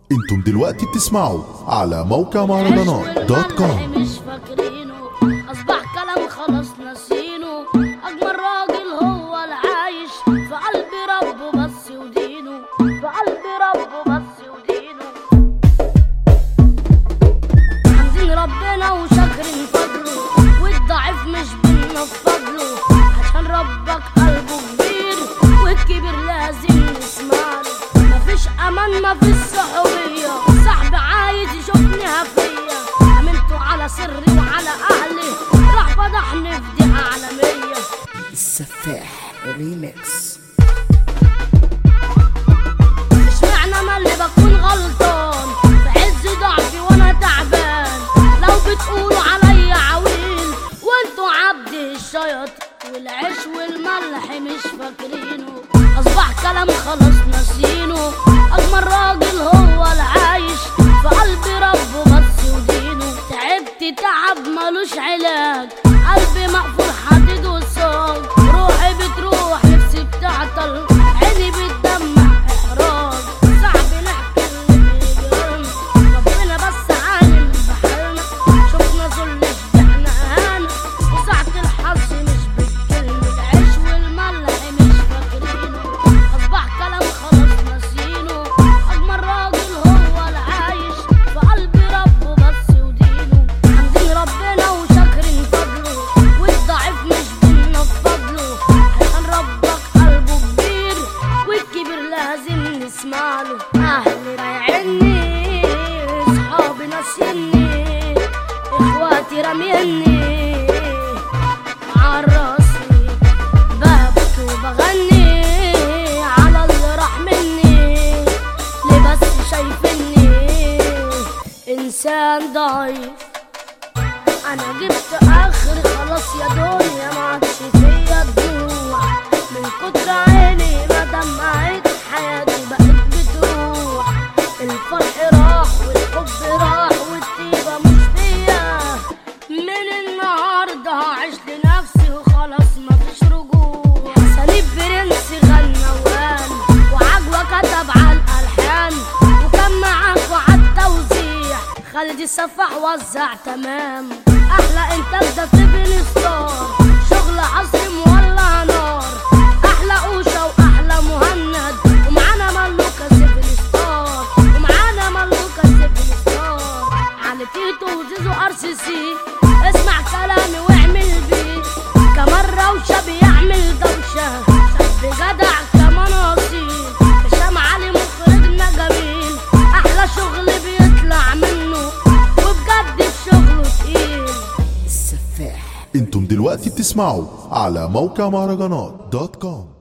انتم دلوقتي بتسمعوا على موقع مهرجانات دوت كوم مش فاكرينه اصبح كلام خلاص ناسينه اجمل راجل هو العايش في قلب ربه بس ودينه في قلب ربه بس ودينه حامدين ربنا وشاكرين فضله والضعيف مش بنفضله عشان ربك قلبه كبير والكبير لازم نسمعله مفيش امان مفيش صحوبيه صاحبي عايز يشوفني هفيه عملته على سري وعلى اهلي راح فضحني فضيحه عالميه السفاح ريميكس مش معنى ما اللي بكون غلطان في عز ضعفي وانا تعبان لو بتقولوا عليا عويل وانتوا عبد الشياطين والعيش والملح مش فاكرينه اصبح كلام خلاص ناسينه اجمل راجل هو العايش في قلب ربه بس ودينه تعبت تعب ملوش علاج قلبي مقفول حديد وصاج روحي بتروح نفسي بتعطل عيني بتدمع احراج صعب نحكي اللي بيجرالنا ربنا بس عالم بحالنا شفنا ذل شبعنا اهانة وساعة الحظ مش بالكلمة العيش والملح مش فاكرينه اصبح كلام خلاص ناسينه اجمل راجل هو العايش في قلب ربه بس ودينه حامدين ربنا وشاكرين فضله والضعيف مش بنفضله عشان ربك قلبه كبير والكبير لازم نسمعله اهلي بايعيني صحابي ناسيني اخواتي راميني عالراسي ببكي وبغني على اللي راح مني ليه بس شايفني انسان ضعيف انا جبت اخري خلاص يا دنيا ما عادش فيا دموع من كتر عيني ما دمعت حياتي بقت بتروح الفرح راح والحب راح والطيبه مش فيا من النهارده هعيش لنفسي وخلاص مفيش رجوع سليب برنس غنى وقال وعجوة كتب على الالحان وكان معاك وعلى التوزيع خالد السفاح وزع تمام احلى انتاج ده في بنستار شغل عصري مولع نار احلى اوشا واحلى مهند ومعانا ملوكة سيفن ستار ومعانا ملوكة سيفن ستار على تيتو وزيزو ار سي سي اسمع كلامي واعمل بيه كمان روشة بيعمل دوشة شاب جدع كمان اصيل هشام علي مخرجنا جميل احلى شغل بيطلع منه وبجد الشغل تقيل السفاح انتم دلوقتي بتسمعوا على موقع مهرجانات دوت كوم